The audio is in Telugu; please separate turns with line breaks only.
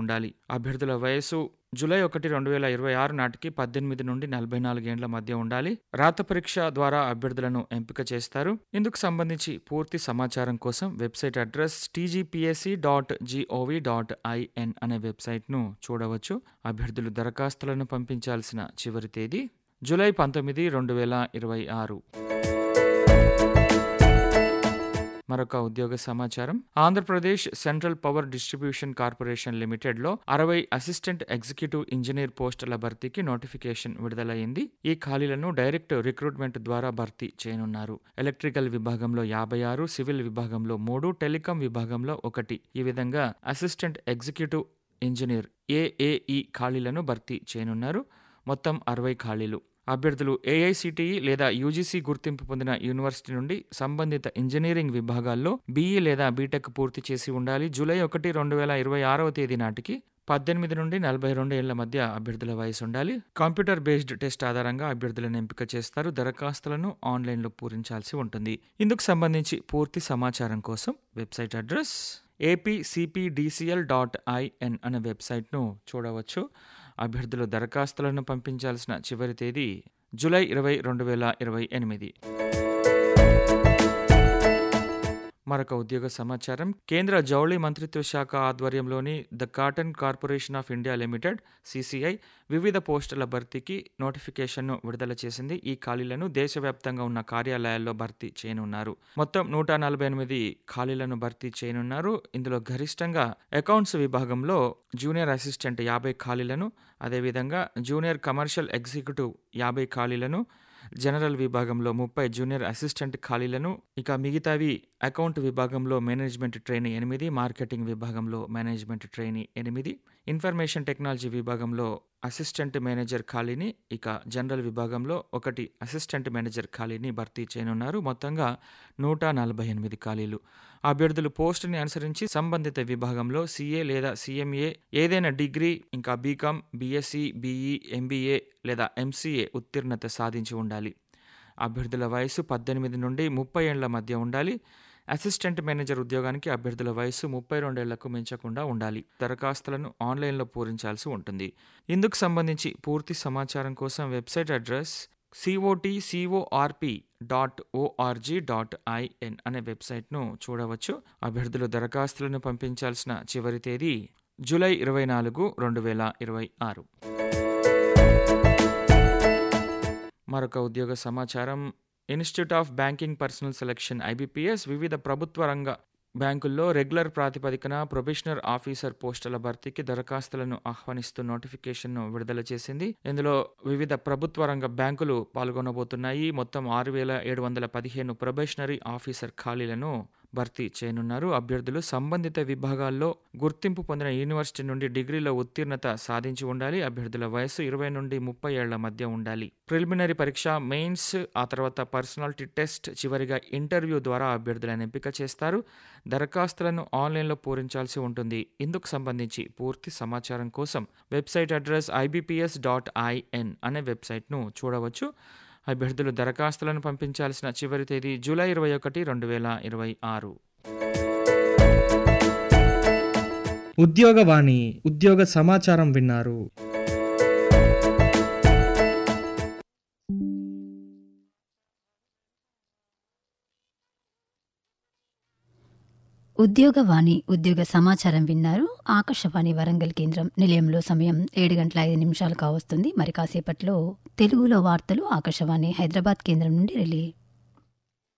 ఉండాలి అభ్యర్థుల వయసు జూలై ఒకటి రెండు వేల ఇరవై ఆరు నాటికి పద్దెనిమిది నుండి నలభై నాలుగేండ్ల మధ్య ఉండాలి రాత పరీక్ష ద్వారా అభ్యర్థులను ఎంపిక చేస్తారు ఇందుకు సంబంధించి పూర్తి సమాచారం కోసం website address TGPSC dot GOV dot IN అనే వెబ్సైట్ను చూడవచ్చు అభ్యర్థులు దరఖాస్తులను పంపించాల్సిన చివరి తేదీ జూలై పంతొమ్మిది రెండు వేల ఇరవై ఆరు మరొక ఉద్యోగ సమాచారం Andhra Pradesh central power distribution corporation లిమిటెడ్లో అరవై అసిస్టెంట్ ఎగ్జిక్యూటివ్ ఇంజనీర్ పోస్టుల భర్తీకి నోటిఫికేషన్ విడుదలైంది ఈ ఖాళీలను డైరెక్ట్ రిక్రూట్మెంట్ ద్వారా భర్తీ చేయనున్నారు ఎలక్ట్రికల్ విభాగంలో యాభై ఆరు సివిల్ విభాగంలో మూడు టెలికాం విభాగంలో ఒకటి ఈ విధంగా అసిస్టెంట్ ఎగ్జిక్యూటివ్ ఇంజనీర్ ఏఏఈ ఖాళీలను భర్తీ చేయనున్నారు మొత్తం అరవై ఖాళీలు అభ్యర్థులు ఏఐసిటిఈ లేదా యూజీసీ గుర్తింపు పొందిన యూనివర్సిటీ నుండి సంబంధిత ఇంజనీరింగ్ విభాగాల్లో బీఈ లేదా బీటెక్ పూర్తి చేసి ఉండాలి జూలై ఒకటి రెండు వేల ఇరవై ఆరవ తేదీ నాటికి పద్దెనిమిది నుండి నలభై రెండు ఏళ్ల మధ్య అభ్యర్థుల వయసు ఉండాలి కంప్యూటర్ బేస్డ్ టెస్ట్ ఆధారంగా అభ్యర్థులను ఎంపిక చేస్తారు దరఖాస్తులను ఆన్లైన్లో పూరించాల్సి ఉంటుంది ఇందుకు సంబంధించి పూర్తి సమాచారం కోసం website address APCPDCL dot IN అనే వెబ్సైట్ను చూడవచ్చు అభ్యర్థులు దరఖాస్తులను పంపించాల్సిన చివరి తేదీ జూలై ఇరవై రెండు వేల ఇరవై ఎనిమిది మరొక ఉద్యోగ సమాచారం కేంద్ర జౌళి మంత్రిత్వ శాఖ ఆధ్వర్యంలోని the cotton corporation of India limited CCI వివిధ పోస్టుల భర్తీకి నోటిఫికేషన్ను విడుదల చేసింది ఈ ఖాళీలను దేశవ్యాప్తంగా ఉన్న కార్యాలయాల్లో భర్తీ చేయనున్నారు మొత్తం నూట నలభై ఎనిమిది ఖాళీలను భర్తీ చేయనున్నారు ఇందులో గరిష్టంగా అకౌంట్స్ విభాగంలో జూనియర్ అసిస్టెంట్ యాభై ఖాళీలను అదేవిధంగా జూనియర్ కమర్షియల్ ఎగ్జిక్యూటివ్ యాభై ఖాళీలను జనరల్ విభాగంలో ముప్పై జూనియర్ అసిస్టెంట్ ఖాళీలను ఇక మిగతావి అకౌంట్ విభాగంలో మేనేజ్మెంట్ ట్రైనీ ఎనిమిది మార్కెటింగ్ విభాగంలో మేనేజ్మెంట్ ట్రైనీ ఎనిమిది ఇన్ఫర్మేషన్ టెక్నాలజీ విభాగంలో అసిస్టెంట్ మేనేజర్ ఖాళీని ఇక జనరల్ విభాగంలో ఒకటి అసిస్టెంట్ మేనేజర్ ఖాళీని భర్తీ చేయనున్నారు మొత్తంగా నూట నలభై ఎనిమిది ఖాళీలు అభ్యర్థులు పోస్టుని అనుసరించి సంబంధిత విభాగంలో సీఏ లేదా సీఎంఏ ఏదైనా డిగ్రీ ఇంకా బీకామ్ బీఎస్సీ బీఈ ఎంబీఏ లేదా ఎంసీఏ ఉత్తీర్ణత సాధించి ఉండాలి అభ్యర్థుల వయసు పద్దెనిమిది నుండి ముప్పై ఏళ్ల మధ్య ఉండాలి అసిస్టెంట్ మేనేజర్ ఉద్యోగానికి అభ్యర్థుల వయసు ముప్పై రెండేళ్లకు మించకుండా ఉండాలి దరఖాస్తులను ఆన్లైన్లో పూరించాల్సి ఉంటుంది ఇందుకు సంబంధించి పూర్తి సమాచారం కోసం website address COT CORP dot ORG dot IN అనే వెబ్సైట్ను చూడవచ్చు అభ్యర్థులు దరఖాస్తులను పంపించాల్సిన చివరి తేదీ జూలై ఇరవై నాలుగు రెండు వేల ఇరవై ఆరు మరొక ఉద్యోగ సమాచారం institute of banking personnel selection IBPS వివిధ ప్రభుత్వ రంగ బ్యాంకుల్లో రెగ్యులర్ ప్రాతిపదికన ప్రొబేషనర్ ఆఫీసర్ పోస్టుల భర్తీకి దరఖాస్తులను ఆహ్వానిస్తూ నోటిఫికేషన్ను విడుదల చేసింది ఇందులో వివిధ ప్రభుత్వ రంగ బ్యాంకులు పాల్గొనబోతున్నాయి మొత్తం ఆరు వేల ఏడు వందల పదిహేను ప్రొబేషనరీ ఆఫీసర్ ఖాళీలను భర్తీ చేయనున్నారు అభ్యర్థులు సంబంధిత విభాగాల్లో గుర్తింపు పొందిన యూనివర్సిటీ నుండి డిగ్రీలో ఉత్తీర్ణత సాధించి ఉండాలి అభ్యర్థుల వయసు ఇరవై నుండి ముప్పై ఏళ్ల మధ్య ఉండాలి ప్రిలిమినరీ పరీక్ష మెయిన్స్ ఆ తర్వాత పర్సనాలిటీ టెస్ట్ చివరిగా ఇంటర్వ్యూ ద్వారా అభ్యర్థులను ఎంపిక చేస్తారు దరఖాస్తులను ఆన్లైన్లో పూరించాల్సి ఉంటుంది ఇందుకు సంబంధించి పూర్తి సమాచారం కోసం website address IBPS dot IN అనే వెబ్సైట్ను చూడవచ్చు అభ్యర్థులు దరఖాస్తులను పంపించాల్సిన చివరి తేదీ జూలై ఇరవై ఒకటి రెండు వేల ఇరవై ఆరు
ఉద్యోగవాణి ఉద్యోగ సమాచారం విన్నారు
ఉద్యోగవాణి ఉద్యోగ సమాచారం విన్నారు ఆకాశవాణి వరంగల్ కేంద్రం నిలయంలో సమయం ఏడు గంటల ఐదు నిమిషాలు కావస్తుంది మరి కాసేపట్లో తెలుగులో వార్తలు ఆకాశవాణి హైదరాబాద్ కేంద్రం నుండి రిలే